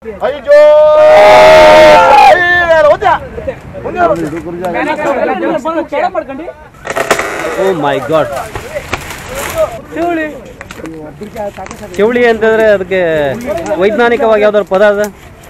ಐಜೋ ಓ ಮೈ god ಕಿವಳಿ ಅಂತಂದ್ರೆ ಅದಕ್ಕೆ ವೈಜ್ಞಾನಿಕವಾಗಿ ಯಾವ್ದಾದ್ರು ಪದ ಅದ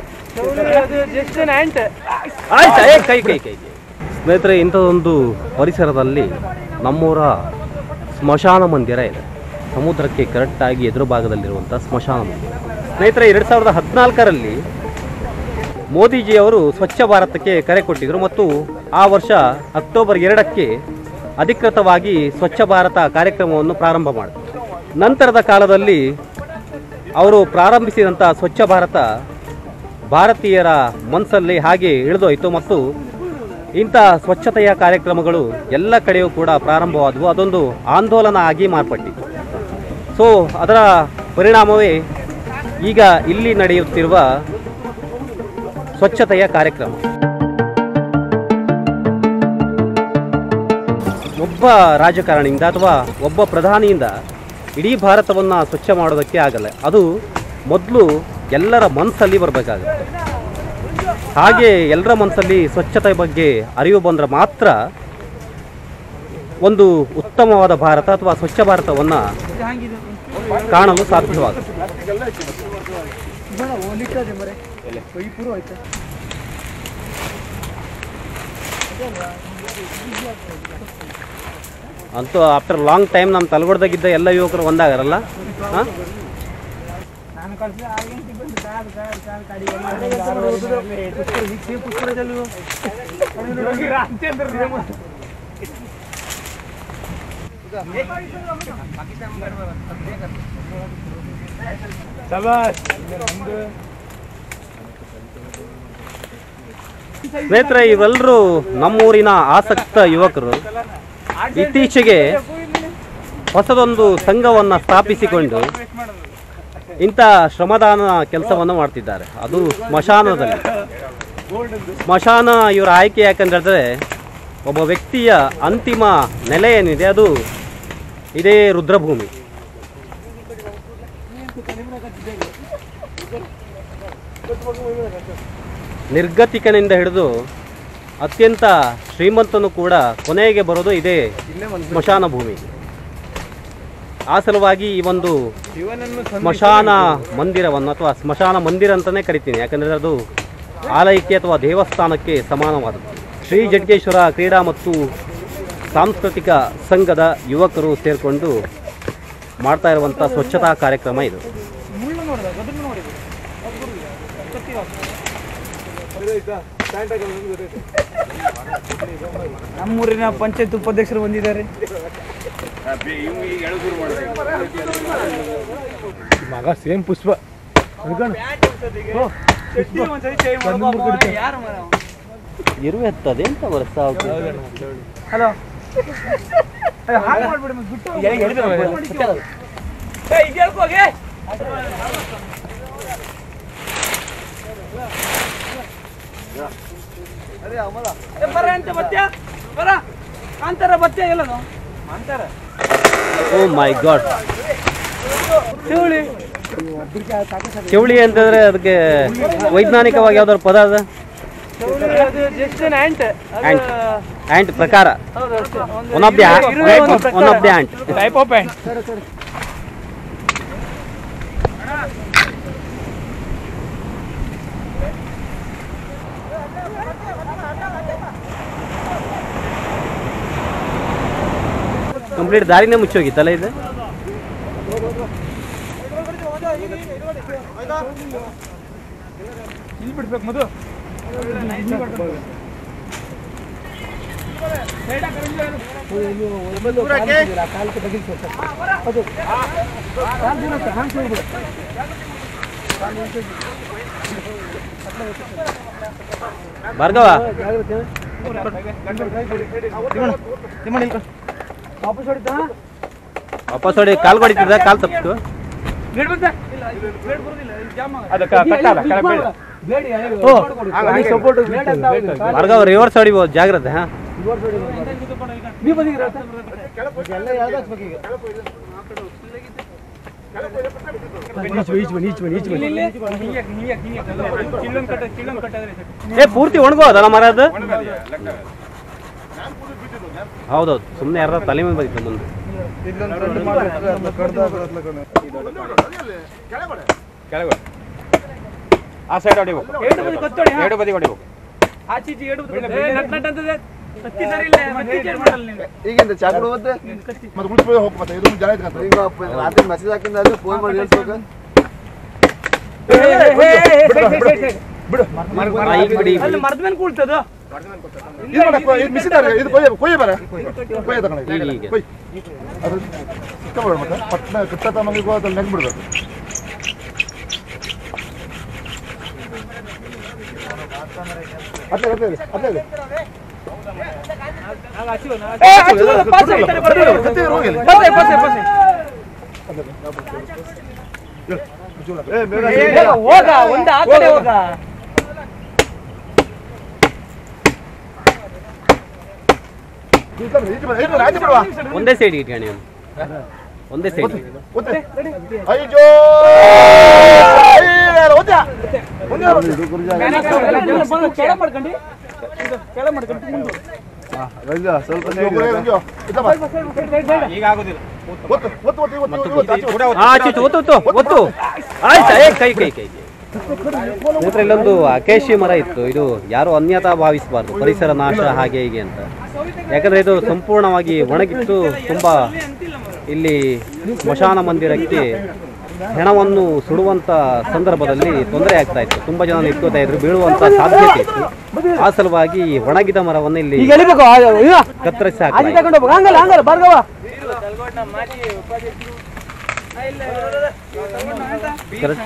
ಆಯ್ತಾ ಏ ಕೈ ಕೈ ಕೈ ಸ್ನೇಹಿತರೆ ಇಂಥದ್ದೊಂದು ಪರಿಸರದಲ್ಲಿ ನಮ್ಮೂರ ಸ್ಮಶಾನ ಮಂದಿರ ಇದೆ ಸಮುದ್ರಕ್ಕೆ ಕರೆಕ್ಟಾಗಿ ಎದುರು ಭಾಗದಲ್ಲಿರುವಂಥ ಸ್ಮಶಾನ ಮಂದಿರ ಸ್ನೇಹಿತರೆ ಎರಡು ಸಾವಿರದ ಹದಿನಾಲ್ಕರಲ್ಲಿ ಮೋದಿಜಿಯವರು ಸ್ವಚ್ಛ ಭಾರತಕ್ಕೆ ಕರೆ ಕೊಟ್ಟಿದ್ದರು ಮತ್ತು ಆ ವರ್ಷ ಅಕ್ಟೋಬರ್ ಎರಡಕ್ಕೆ ಅಧಿಕೃತವಾಗಿ ಸ್ವಚ್ಛ ಭಾರತ ಕಾರ್ಯಕ್ರಮವನ್ನು ಪ್ರಾರಂಭ ಮಾಡಿದರು ನಂತರದ ಕಾಲದಲ್ಲಿ ಅವರು ಪ್ರಾರಂಭಿಸಿದಂಥ ಸ್ವಚ್ಛ ಭಾರತ ಭಾರತೀಯರ ಮನಸ್ಸಲ್ಲಿ ಹಾಗೆ ಇಳಿದೋಯ್ತು ಮತ್ತು ಇಂಥ ಸ್ವಚ್ಛತೆಯ ಕಾರ್ಯಕ್ರಮಗಳು ಎಲ್ಲ ಕಡೆಯೂ ಕೂಡ ಪ್ರಾರಂಭವಾದವು ಅದೊಂದು ಆಂದೋಲನ ಆಗಿ ಮಾರ್ಪಟ್ಟಿತು ಸೊ ಅದರ ಪರಿಣಾಮವೇ ಈಗ ಇಲ್ಲಿ ನಡೆಯುತ್ತಿರುವ ಸ್ವಚ್ಛತೆಯ ಕಾರ್ಯಕ್ರಮ ಒಬ್ಬ ರಾಜಕಾರಣಿಯಿಂದ ಅಥವಾ ಒಬ್ಬ ಪ್ರಧಾನಿಯಿಂದ ಇಡೀ ಭಾರತವನ್ನು ಸ್ವಚ್ಛ ಮಾಡೋದಕ್ಕೆ ಆಗಲ್ಲ ಅದು ಮೊದಲು ಎಲ್ಲರ ಮನಸ್ಸಲ್ಲಿ ಬರಬೇಕಾಗುತ್ತೆ ಹಾಗೆ ಎಲ್ಲರ ಮನಸ್ಸಲ್ಲಿ ಸ್ವಚ್ಛತೆ ಬಗ್ಗೆ ಅರಿವು ಬಂದರೆ ಮಾತ್ರ ಒಂದು ಉತ್ತಮವಾದ ಭಾರತ ಅಥವಾ ಸ್ವಚ್ಛ ಭಾರತವನ್ನು ಕಾಣಲು ಸಾಧ್ಯವಾಗುತ್ತೆ ಅಂತೂ ಆಫ್ಟರ್ ಲಾಂಗ್ ಟೈಮ್ ನಮ್ಮ ತಲಗೊಡ್ದಾಗಿದ್ದ ಎಲ್ಲ ಯುವಕರು ಒಂದಾಗಾರಲ್ಲ ಹಾಂ ಸ್ನೇಹಿತರೆ ಇವೆಲ್ಲರೂ ನಮ್ಮೂರಿನ ಆಸಕ್ತ ಯುವಕರು ಇತ್ತೀಚೆಗೆ ಹೊಸದೊಂದು ಸಂಘವನ್ನು ಸ್ಥಾಪಿಸಿಕೊಂಡು ಇಂಥ ಶ್ರಮದಾನ ಕೆಲಸವನ್ನು ಮಾಡ್ತಿದ್ದಾರೆ ಅದು ಸ್ಮಶಾನದಲ್ಲಿ ಸ್ಮಶಾನ ಇವರ ಆಯ್ಕೆ ಯಾಕಂದ್ರೆ ಒಬ್ಬ ವ್ಯಕ್ತಿಯ ಅಂತಿಮ ನೆಲೆ ಏನಿದೆ ಅದು ಇದೇ ರುದ್ರಭೂಮಿ ನಿರ್ಗತಿಕನಿಂದ ಹಿಡಿದು ಅತ್ಯಂತ ಶ್ರೀಮಂತನು ಕೂಡ ಕೊನೆಗೆ ಬರೋದು ಇದೇ ಸ್ಮಶಾನ ಭೂಮಿ ಆ ಸಲುವಾಗಿ ಈ ಒಂದು ಸ್ಮಶಾನ ಮಂದಿರವನ್ನು ಅಥವಾ ಸ್ಮಶಾನ ಮಂದಿರ ಅಂತಲೇ ಕರಿತೀನಿ ಯಾಕಂದರೆ ಅದು ಆಲಯಕ್ಕೆ ಅಥವಾ ದೇವಸ್ಥಾನಕ್ಕೆ ಸಮಾನವಾದದ್ದು ಶ್ರೀ ಜಡ್ಗೇಶ್ವರ ಕ್ರೀಡಾ ಮತ್ತು ಸಾಂಸ್ಕೃತಿಕ ಸಂಘದ ಯುವಕರು ಸೇರಿಕೊಂಡು ಮಾಡ್ತಾ ಇರುವಂಥ ಸ್ವಚ್ಛತಾ ಕಾರ್ಯಕ್ರಮ ಇದು ನಮ್ಮೂರಿನ ಪಂಚಾಯತ್ ಉಪಾಧ್ಯಕ್ಷರು ಬಂದಿದ್ದಾರೆ ಮಗ ಸೇಮ್ ಪುಷ್ಪ ಇರುವೆ ಹತ್ತದೆ ಅಂತ ವರ್ಷ ಹಲೋ ಕಾಂತಾರ ಬತ್ತೆ ಎಲ್ಲದು ಅಂತಾರ ಓ ಮೈ ಗಾಡ್ ಶಿವಳಿ ಕಿವಳಿ ಅಂತಂದ್ರೆ ಅದಕ್ಕೆ ವೈಜ್ಞಾನಿಕವಾಗಿ ಯಾವ್ದಾದ್ರು ಪದ ಅದ ಅದು ಜಸ್ಟ್ ಆಂಟ್ ಆಂಟ್ ಆಂಟ್ ಪ್ರಕಾರ ಹೌದು ಅಷ್ಟೇ ಒಂದು ಒನ್ ಆಫ್ ದಿ ಇರುವೆ ಒಂದು ಪ್ರಕಾರ. One of the ant type of ant complete ದಾರಿನೇ ಮುಚ್ಚೋಗಿತ್ತಲ್ಲ ಇದು ಇಲ್ಲಿ ಬಿಡ್ಬೇಕು ಮಧು ಭಾರ್ಗವ ವಾಪಸ್ ಹೊಡಿತಾ ವಾಪಸ್ ಹೊಡಿ ಕಾಲ್ ಹೊಡಿತಿದ್ದ ಕಾಲ್ ತಪ್ಪಿತು ಬ್ಲೇಡ್ ಬಂತ ಇಲ್ಲ ಇದು ಬ್ಲೇಡ್ ಬರುದಿಲ್ಲ ಇದು ಜಾಮ್ ಆಗುತ್ತೆ. ಬ್ಲೇಡ್ ಯಾರು? ಸಪೋರ್ಟ್ ಬ್ಲೇಡ್ ಅಂತ ಹೌದು. ಭಾರ್ಗವ ರಿವರ್ಸ್ ಹೊಡಿಬೋದು ಜಾಗ್ರತೆ ಹಾ ನೀ ಬಂದಿದ್ದೀರಾ ಈಚ್ ಬನ್ನಿ ಈಚ್ ಬನ್ನಿ ಈಚ್ ಬನ್ನಿ ಇಲ್ಲಿ ಹಿಂಗೆ ಹಿಂಗೆ ಹಿಂಗೆ ಚಿಲ್ಲೊಂದು ಕಟ್ಟ ಚಿಲ್ಲೊಂದು ಕಟ್ಟಾದ್ರೆ ಸಾಕು. ಏ ಪೂರ್ತಿ ಒಣಗೋದಲ್ಲ ಮರ ಅದು ಹೌದೌದು ಸುಮ್ಮನೆ ಯಾರ ತಲೆ ಮೇಲೆ ಬಂದಿತ್ತು ಮುಂದೆ ಕೆಳಗೆ ಆ ಸೈಡ್ ಹೊಡಿಬೇಕು ಎರಡು ಬದಿ ಕೊತ್ತೋಡಿ ಹಾ. ಎರಡು ಬದಿ ಹೊಡಿಬೇಕು ಆಚೆ ಈಚೆ ಎರಡು ಬದಿ ಕೊತ್ತೋಡಿ. ಏ, ನಟ್ ನಟ್ ಅಂತದೆ. ಕತ್ತಿ ಸರಿ ಇಲ್ಲ ಮತ್ತೆ change ಮಾಡಲ್ಲ ನೀನು. ಈಗಿಂದ ಚಾಕುಡು ಮತ್ತೆ ಮತ್ತೆ ಉಳಿಸ್ಬೋದು ಹೋಗಿ ಮತ್ತೆ ಇದು ಜನ ಇದ್ಕಂತ ಈಗ ರಾತ್ರಿ ಮೆಸೇಜ್ ಹಾಕಿಂದ ಅದು ಫೋನ್ ಮಾಡಿ ಹೇಳ್ಬೇಕು ಏ, ಏ, ಏ, ಏ, ಏ, ಸೈಡ್, ಸೈಡ್, ಸೈಡ್. ಆ, ಈಗ ಬಿಡಿ ಅಲ್ಲಿ ಮರದ ಮೇಲೆ ಕೂಳ್ತದ ಇದು ಮಾಡಕ್ಕೆ ಇದು ಮಿಸಿದಾರೆ ಇದು ಕೊಯ್ಯ ಕೊಯ್ಯ ಬರ ಕೊಯ್ಯ ತಗೊಂಡು ಈಗ ಈಗ ಕೊಯ್ ಅದು ಚಿಕ್ಕ ಮಾಡು ಮತ್ತೆ ಪಟ್ನ ಕಟ್ಟ ತಮ್ಮನಿಗೂ ಅದ್ರಲ್ಲಿ ನೆಗ್ ಬಿಡ್ಬೇಕು ಅಟ್ಲೆ ಅಟ್ಲೆ ಅಟ್ಲೆ ಏ, ಆಚೆ ಹೋಗು, ಪಾಸ್ ಆಯ್ತಾರೆ, ಬರ್ತಾರೆ. ಕತ್ತಿ ಹೋಗಿಲ್ಲ ಪಾಸ್ ಆಯ್ತು, ಪಾಸ್ ಆಯ್ತು, ಪಾಸ್ ಆಯ್ತು. ಏ ಬೇಗ ಏ, ಬೇಗ ಹೋಗ ಒಂದು ಆ ಕಡೆ ಹೋಗ ಈಚೆ ಬರ, ಈಚೆ ಬರ, ಈಚೆ ಬರ, ಆಚೆ ಬಿಡುವ ಒಂದೇ ಸೈಡ್ ಇಟ್ಕೊಳ್ಳಿ ಅವ್ನು. ಒಂದೇ ಸೈಡ್ ಒತ್ತೆ ಅಯ್ಯೋ ಅಯ್ಯೋ ಒತ್ತೆ ಒಂದೇ ಕೆಳ ಮಾಡ್ಕೊಂಡು ಇದು ಕೆಳ ಮಾಡ್ಕೊಂಡು ಮುಂದೆ ಸ್ವಲ್ಪ ಒಬ್ಬರೇ ರಂಜು ಇದ್ದ ಬಾ. ಈಗ ಆಗೋದಿಲ್ಲ ಒತ್ತು ಒತ್ತು ಒತ್ತು ಒತ್ತು ಒತ್ತು ಆಚೆ ಒತ್ತು. ಆ ಚಿತ್ತು ಒತ್ತು ಒತ್ತು ಒತ್ತು ಆಯ್ತಾ ಏ ಕೈ ಕೈ ಕೈ ಕೈ ಸ್ನೇಹಿತರೆ ಇಲ್ಲೊಂದು ಅಕೇಶಿ ಮರ ಇತ್ತು ಇದು ಯಾರು ಅನ್ಯತಾ ಭಾವಿಸಬಾರ್ದು ಪರಿಸರ ನಾಶ ಹಾಗೆ ಹೀಗೆ ಅಂತ ಯಾಕಂದ್ರೆ ಇದು ಸಂಪೂರ್ಣವಾಗಿ ಒಣಗಿತ್ತು ತುಂಬಾ ಇಲ್ಲಿ ಸ್ಮಶಾನ ಮಂದಿರಕ್ಕೆ ಹೆಣವನ್ನು ಸುಡುವಂತ ಸಂದರ್ಭದಲ್ಲಿ ತೊಂದರೆ ಆಗ್ತಾ ಇತ್ತು ತುಂಬಾ ಜನ ನಿಂತ್ಕೋತಾ ಇದ್ರು ಬೀಳುವಂತ ಸಾಧ್ಯತೆ ಇತ್ತು ಆ ಸಲುವಾಗಿ ಈ ಒಣಗಿದ ಮರವನ್ನು ಇಲ್ಲಿ ಕತ್ತರಿಸಿ ಹಾಕಲಾಯಿತು. ಹಂಗಲ್ಲ ಹಂಗಲ್ಲ ಭಾರ್ಗವ ಕರೆ-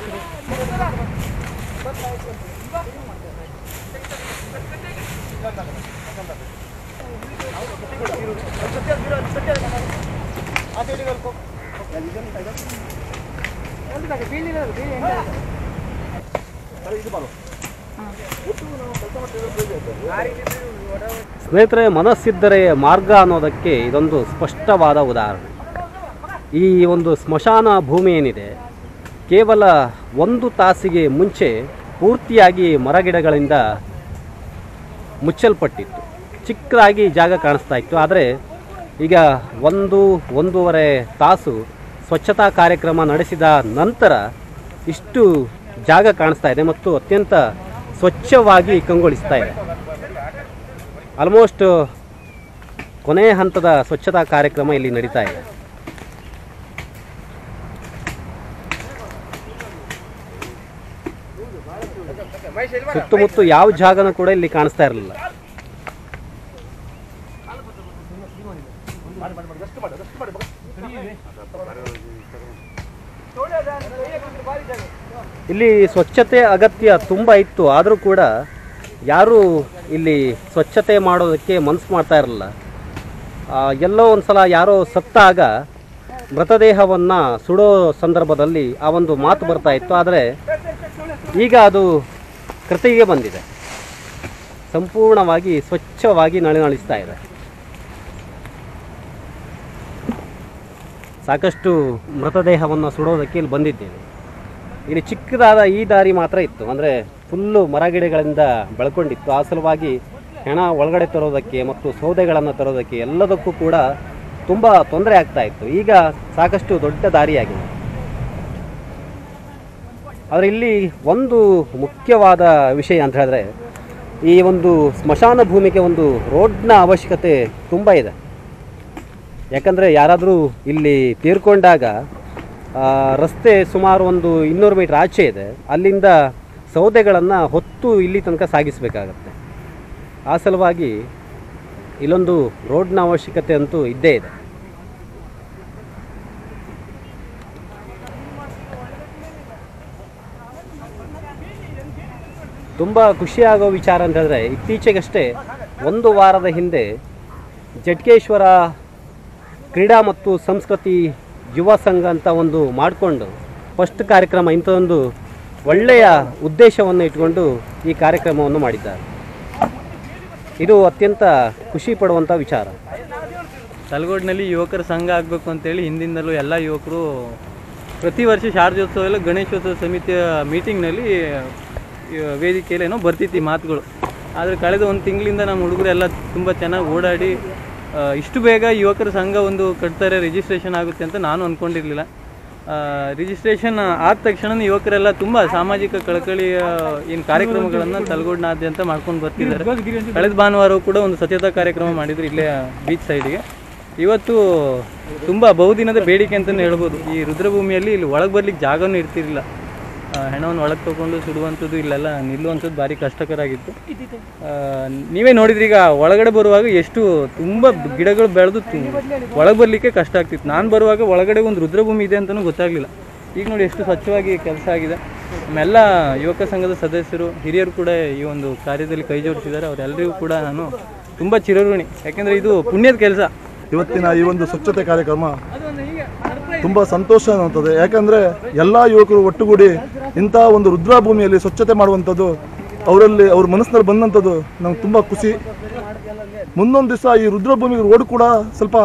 ಸ್ನೇಹಿತರೆ ಮನಸ್ಸಿದ್ದರೆ ಮಾರ್ಗ ಅನ್ನೋದಕ್ಕೆ ಇದೊಂದು ಸ್ಪಷ್ಟವಾದ ಉದಾಹರಣೆ ಈ ಒಂದು ಸ್ಮಶಾನ ಭೂಮಿ ಏನಿದೆ ಕೇವಲ ಒಂದು ತಾಸಿಗೆ ಮುಂಚೆ ಪೂರ್ತಿಯಾಗಿ ಮರಗಿಡಗಳಿಂದ ಮುಚ್ಚಲ್ಪಟ್ಟಿತ್ತು ಚಿಕ್ಕದಾಗಿ ಜಾಗ ಕಾಣಿಸ್ತಾ ಇತ್ತು ಆದರೆ ಈಗ ಒಂದು ಒಂದೂವರೆ ತಾಸು ಸ್ವಚ್ಛತಾ ಕಾರ್ಯಕ್ರಮ ನಡೆಸಿದ ನಂತರ ಇಷ್ಟು ಜಾಗ ಕಾಣಿಸ್ತಾ ಇದೆ ಮತ್ತು ಅತ್ಯಂತ ಸ್ವಚ್ಛವಾಗಿ ಕಂಗೊಳಿಸ್ತಾ ಇದೆ ಆಲ್ಮೋಸ್ಟ್ ಕೊನೆಯ ಹಂತದ ಸ್ವಚ್ಛತಾ ಕಾರ್ಯಕ್ರಮ ಇಲ್ಲಿ ನಡೀತಾ ಇದೆ ಸುತ್ತಮುತ್ತ ಯಾವ ಜಾಗನೂ ಕೂಡ ಇಲ್ಲಿ ಕಾಣಿಸ್ತಾ ಇರಲಿಲ್ಲ ಇಲ್ಲಿ ಸ್ವಚ್ಛತೆ ಅಗತ್ಯ ತುಂಬ ಇತ್ತು ಆದರೂ ಕೂಡ ಯಾರೂ ಇಲ್ಲಿ ಸ್ವಚ್ಛತೆ ಮಾಡೋದಕ್ಕೆ ಮನಸ್ಸು ಮಾಡ್ತಾ ಇರಲಿಲ್ಲ ಆ, ಎಲ್ಲೋ ಒಂದು ಸಲ ಯಾರೋ ಸತ್ತಾಗ ಮೃತದೇಹವನ್ನು ಸುಡೋ ಸಂದರ್ಭದಲ್ಲಿ ಆ ಒಂದು ಮಾತು ಬರ್ತಾ ಇತ್ತು ಆದರೆ ಈಗ ಅದು ಕೃತಿಗೆ ಬಂದಿದೆ ಸಂಪೂರ್ಣವಾಗಿ ಸ್ವಚ್ಛವಾಗಿ ನಳಿನಳಿಸ್ತಾ ಇದೆ ಸಾಕಷ್ಟು ಮೃತದೇಹವನ್ನು ಸುಡೋದಕ್ಕೆ ಇಲ್ಲಿ ಬಂದಿದ್ದೇನೆ ಇಲ್ಲಿ ಚಿಕ್ಕದಾದ ಈ ದಾರಿ ಮಾತ್ರ ಇತ್ತು ಅಂದರೆ ಫುಲ್ಲು ಮರಗಿಡಗಳಿಂದ ಬೆಳ್ಕೊಂಡಿತ್ತು ಆ ಸಲುವಾಗಿ ಹೆಣ ಒಳಗಡೆ ತರೋದಕ್ಕೆ ಮತ್ತು ಸೌದೆಗಳನ್ನು ತರೋದಕ್ಕೆ ಎಲ್ಲದಕ್ಕೂ ಕೂಡ ತುಂಬ ತೊಂದರೆ ಆಗ್ತಾ ಇತ್ತು ಈಗ ಸಾಕಷ್ಟು ದೊಡ್ಡ ದಾರಿಯಾಗಿದೆ ಆದರೆ ಇಲ್ಲಿ ಒಂದು ಮುಖ್ಯವಾದ ವಿಷಯ ಅಂತ ಹೇಳಿದ್ರೆ ಈ ಒಂದು ಸ್ಮಶಾನ ಭೂಮಿಗೆ ಒಂದು ರೋಡ್ನ ಅವಶ್ಯಕತೆ ತುಂಬ ಇದೆ ಯಾಕಂದರೆ ಯಾರಾದರೂ ಇಲ್ಲಿ ತೀರ್ಕೊಂಡಾಗ ಆ, ರಸ್ತೆ ಸುಮಾರು ಒಂದು ಇನ್ನೂರು ಮೀಟ್ರ್ ಆಚೆ ಇದೆ ಅಲ್ಲಿಂದ ಸೌದೆಗಳನ್ನು ಹೊತ್ತು ಇಲ್ಲಿ ತನಕ ಸಾಗಿಸಬೇಕಾಗತ್ತೆ ಆ ಸಲುವಾಗಿ ಇಲ್ಲೊಂದು ರೋಡ್ನ ಅವಶ್ಯಕತೆ ಅಂತೂ ಇದ್ದೇ ಇದೆ ತುಂಬ ಖುಷಿಯಾಗೋ ವಿಚಾರ ಅಂತ ಹೇಳಿದ್ರೆ ಇತ್ತೀಚೆಗಷ್ಟೇ ಒಂದು ವಾರದ ಹಿಂದೆ ಜಟ್ಕೇಶ್ವರ ಕ್ರೀಡಾ ಮತ್ತು ಸಂಸ್ಕೃತಿ ಯುವ ಸಂಘ ಅಂತ ಒಂದು ಮಾಡಿಕೊಂಡು ಫಸ್ಟ್ ಕಾರ್ಯಕ್ರಮ ಇಂಥದೊಂದು ಒಳ್ಳೆಯ ಉದ್ದೇಶವನ್ನು ಇಟ್ಕೊಂಡು ಈ ಕಾರ್ಯಕ್ರಮವನ್ನು ಮಾಡಿದ್ದಾರೆ ಇದು ಅತ್ಯಂತ ಖುಷಿ ಪಡುವಂಥ ವಿಚಾರ ತಲಗೋಡಿನಲ್ಲಿ ಯುವಕರ ಸಂಘ ಆಗಬೇಕು ಅಂತೇಳಿ ಹಿಂದಿಂದಲೂ ಎಲ್ಲ ಯುವಕರು ಪ್ರತಿ ವರ್ಷ ಶಾರದೋತ್ಸವ ಎಲ್ಲ ಗಣೇಶೋತ್ಸವ ಸಮಿತಿಯ ಮೀಟಿಂಗ್ನಲ್ಲಿ ವೇದಿಕೆಯಲ್ಲಿ ಏನೋ ಬರ್ತಿತ್ತು ಈ ಮಾತುಗಳು ಆದರೆ ಕಳೆದ ಒಂದು ತಿಂಗಳಿಂದ ನಮ್ಮ ಹುಡುಗರೆಲ್ಲ ತುಂಬ ಚೆನ್ನಾಗಿ ಓಡಾಡಿ ಆ, ಇಷ್ಟು ಬೇಗ ಯುವಕರ ಸಂಘ ಒಂದು ಕಟ್ತಾರೆ ರಿಜಿಸ್ಟ್ರೇಷನ್ ಆಗುತ್ತೆ ಅಂತ ನಾನು ಅಂದ್ಕೊಂಡಿರಲಿಲ್ಲ ರಿಜಿಸ್ಟ್ರೇಷನ್ ಆದ ತಕ್ಷಣ ಯುವಕರೆಲ್ಲ ತುಂಬ ಸಾಮಾಜಿಕ ಕಳಕಳಿಯ ಏನು ಕಾರ್ಯಕ್ರಮಗಳನ್ನು ತಲಗೋಡ್ನಾದ್ಯಂತ ಮಾಡ್ಕೊಂಡು ಬರ್ತಿದ್ದಾರೆ ಕಳೆದ ಭಾನುವಾರವೂ ಕೂಡ ಒಂದು ಸ್ವಚ್ಛತಾ ಕಾರ್ಯಕ್ರಮ ಮಾಡಿದ್ರು ಇಲ್ಲೇ ಬೀಚ್ ಸೈಡಿಗೆ ಇವತ್ತು ತುಂಬ ಬಹುದಿನದ ಬೇಡಿಕೆ ಅಂತಲೇ ಹೇಳ್ಬೋದು ಈ ರುದ್ರಭೂಮಿಯಲ್ಲಿ ಇಲ್ಲಿ ಒಳಗೆ ಬರ್ಲಿಕ್ಕೆ ಜಾಗನೂ ಇರ್ತಿರಲಿಲ್ಲ ಆ, ಹೆಣವನ್ನು ಒಳಗೆ ತಗೊಂಡು ಸುಡುವಂಥದ್ದು ಇಲ್ಲೆಲ್ಲ ನಿಲ್ಲುವಂಥದ್ದು ಭಾರಿ ಕಷ್ಟಕರ ಆಗಿತ್ತು ಆ, ನೀವೇ ನೋಡಿದ್ರಿ ಈಗ ಒಳಗಡೆ ಬರುವಾಗ ಎಷ್ಟು ತುಂಬ ಗಿಡಗಳು ಬೆಳೆದು ಒಳಗೆ ಬರಲಿಕ್ಕೆ ಕಷ್ಟ ಆಗ್ತಿತ್ತು ನಾನು ಬರುವಾಗ ಒಳಗಡೆ ಒಂದು ರುದ್ರಭೂಮಿ ಇದೆ ಅಂತಲೂ ಗೊತ್ತಾಗಲಿಲ್ಲ ಈಗ ನೋಡಿ ಎಷ್ಟು ಸ್ವಚ್ಛವಾಗಿ ಕೆಲಸ ಆಗಿದೆ ನಮ್ಮೆಲ್ಲ ಯುವಕ ಸಂಘದ ಸದಸ್ಯರು ಹಿರಿಯರು ಕೂಡ ಈ ಒಂದು ಕಾರ್ಯದಲ್ಲಿ ಕೈ ಜೋಡಿಸಿದ್ದಾರೆ ಅವರೆಲ್ಲರಿಗೂ ಕೂಡ ನಾನು ತುಂಬ ಚಿರಋಣಿ ಯಾಕೆಂದರೆ ಇದು ಪುಣ್ಯದ ಕೆಲಸ ಇವತ್ತಿನ ಈ ಒಂದು ಸ್ವಚ್ಛತೆ ಕಾರ್ಯಕ್ರಮ ತುಂಬ ಸಂತೋಷ ಅನ್ನುವಂಥದ್ದು ಯಾಕಂದರೆ ಎಲ್ಲ ಯುವಕರು ಒಟ್ಟುಗೂಡಿ ಇಂಥ ಒಂದು ರುದ್ರಭೂಮಿಯಲ್ಲಿ ಸ್ವಚ್ಛತೆ ಮಾಡುವಂಥದ್ದು ಅವರಲ್ಲಿ ಅವ್ರ ಮನಸ್ಸಿನಲ್ಲಿ ಬಂದಂಥದ್ದು ನಂಗೆ ತುಂಬ ಖುಷಿ ಮುಂದೊಂದು ದಿವಸ ಈ ರುದ್ರಭೂಮಿ ರೋಡ್ ಕೂಡ ಸ್ವಲ್ಪ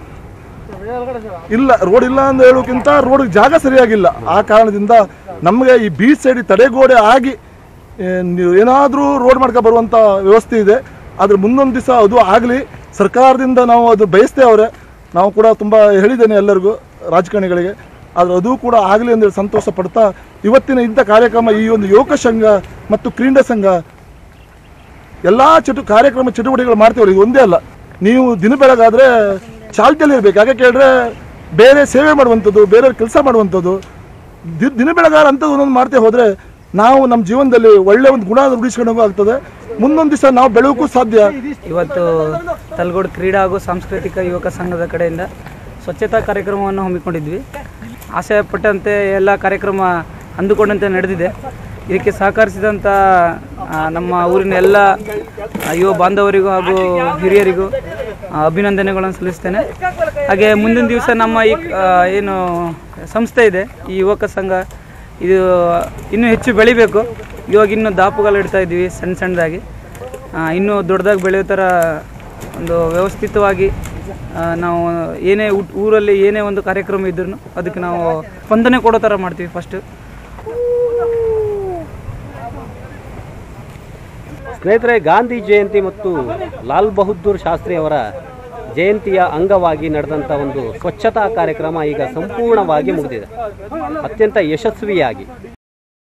ಇಲ್ಲ ರೋಡ್ ಇಲ್ಲ ಅಂತ ಹೇಳೋಕ್ಕಿಂತ ರೋಡ್ ಜಾಗ ಸರಿಯಾಗಿಲ್ಲ ಆ ಕಾರಣದಿಂದ ನಮಗೆ ಈ ಬೀಚ್ ಸೈಡ್ ತಡೆಗೋಡೆ ಆಗಿ ಏನಾದರೂ ರೋಡ್ ಮಾಡ್ಕೊ ಬರುವಂಥ ವ್ಯವಸ್ಥೆ ಇದೆ ಆದರೆ ಮುಂದೊಂದು ದಿವಸ ಅದು ಆಗಲಿ ಸರ್ಕಾರದಿಂದ ನಾವು ಅದು ಬಯಸ್ತೇವ್ರೆ ನಾವು ಕೂಡ ತುಂಬ ಹೇಳಿದ್ದೇನೆ ಎಲ್ಲರಿಗೂ ರಾಜಕಾರಣಿಗಳಿಗೆ ಆದರೆ ಅದು ಕೂಡ ಆಗಲಿ ಅಂತೇಳಿ ಸಂತೋಷ ಪಡ್ತಾ ಇವತ್ತಿನ ಇಂಥ ಕಾರ್ಯಕ್ರಮ ಈ ಒಂದು ಯುವಕ ಸಂಘ ಮತ್ತು ಕ್ರೀಡಾ ಸಂಘ ಎಲ್ಲ ಚಟು ಕಾರ್ಯಕ್ರಮ ಚಟುವಟಿಕೆಗಳು ಮಾಡ್ತೇವ್ರಿ ಇದು ಒಂದೇ ಅಲ್ಲ ನೀವು ದಿನ ಬೆಳಗಾದ್ರೆ ಚಾಲ್ತಿಯಲ್ಲಿ ಇರ್ಬೇಕು ಯಾಕೆ ಕೇಳಿದ್ರೆ ಬೇರೆ ಸೇವೆ ಮಾಡುವಂಥದ್ದು ಬೇರೆ ಕೆಲಸ ಮಾಡುವಂಥದ್ದು ದಿ- ದಿನ ಬೆಳಗಾರ ಅಂಥದ್ದು ಒಂದೊಂದು ಮಾಡ್ತೇ ಹೋದರೆ ನಾವು ನಮ್ಮ ಜೀವನದಲ್ಲಿ ಒಳ್ಳೆ ಒಂದು ಗುಣ ರೂಢಿಸ್ಕೊಂಡು ಆಗ್ತದೆ ಮುಂದೊಂದು ದಿವಸ ನಾವು ಬೆಳಗೋಕ್ಕೂ ಸಾಧ್ಯ ಇವತ್ತು ತಲಗೋಡು ಕ್ರೀಡಾ ಹಾಗೂ ಸಾಂಸ್ಕೃತಿಕ ಯುವಕ ಸಂಘದ ಕಡೆಯಿಂದ ಸ್ವಚ್ಛತಾ ಕಾರ್ಯಕ್ರಮವನ್ನು ಹಮ್ಮಿಕೊಂಡಿದ್ವಿ ಆಶಯ ಪಟ್ಟಂತೆ ಎಲ್ಲ ಕಾರ್ಯಕ್ರಮ ಅಂದುಕೊಂಡಂತೆ ನಡೆದಿದೆ ಇದಕ್ಕೆ ಸಹಕರಿಸಿದಂಥ ಆ, ನಮ್ಮ ಊರಿನ ಎಲ್ಲ ಆ, ಯುವ ಬಾಂಧವರಿಗೂ ಹಾಗೂ ಹಿರಿಯರಿಗೂ ಆ, ಅಭಿನಂದನೆಗಳನ್ನು ಸಲ್ಲಿಸ್ತೇನೆ ಹಾಗೆ ಮುಂದಿನ ದಿವಸ ನಮ್ಮ ಈ ಆ, ಏನು ಸಂಸ್ಥೆ ಇದೆ ಈ ಯುವಕ ಸಂಘ ಇದು ಇನ್ನೂ ಹೆಚ್ಚು ಬೆಳಿಬೇಕು ಇವಾಗ ಇನ್ನೂ ದಾಪುಗಳು ಇಡ್ತಾ ಇದ್ದೀವಿ ಸಣ್ಣ ಸಣ್ಣದಾಗಿ ಆ, ಇನ್ನೂ ದೊಡ್ಡದಾಗಿ ಬೆಳೆಯೋ ಥರ ಒಂದು ವ್ಯವಸ್ಥಿತವಾಗಿ ಆ, ನಾವು ಏನೇ ಊಟ್- ಊರಲ್ಲಿ ಏನೇ ಒಂದು ಕಾರ್ಯಕ್ರಮ ಇದ್ರೂ ಅದಕ್ಕೆ ನಾವು ಸ್ಪಂದನೆ ಕೊಡೋ ಥರ ಮಾಡ್ತೀವಿ ಫಸ್ಟು ಸ್ನೇಹಿತರೆ ಗಾಂಧಿ ಜಯಂತಿ ಮತ್ತು ಲಾಲ್ ಬಹದ್ದೂರ್ ಶಾಸ್ತ್ರಿ ಅವರ ಜಯಂತಿಯ ಅಂಗವಾಗಿ ನಡೆದಂಥ ಒಂದು ಸ್ವಚ್ಛತಾ ಕಾರ್ಯಕ್ರಮ ಈಗ ಸಂಪೂರ್ಣವಾಗಿ ಮುಗಿದಿದೆ ಅತ್ಯಂತ ಯಶಸ್ವಿಯಾಗಿ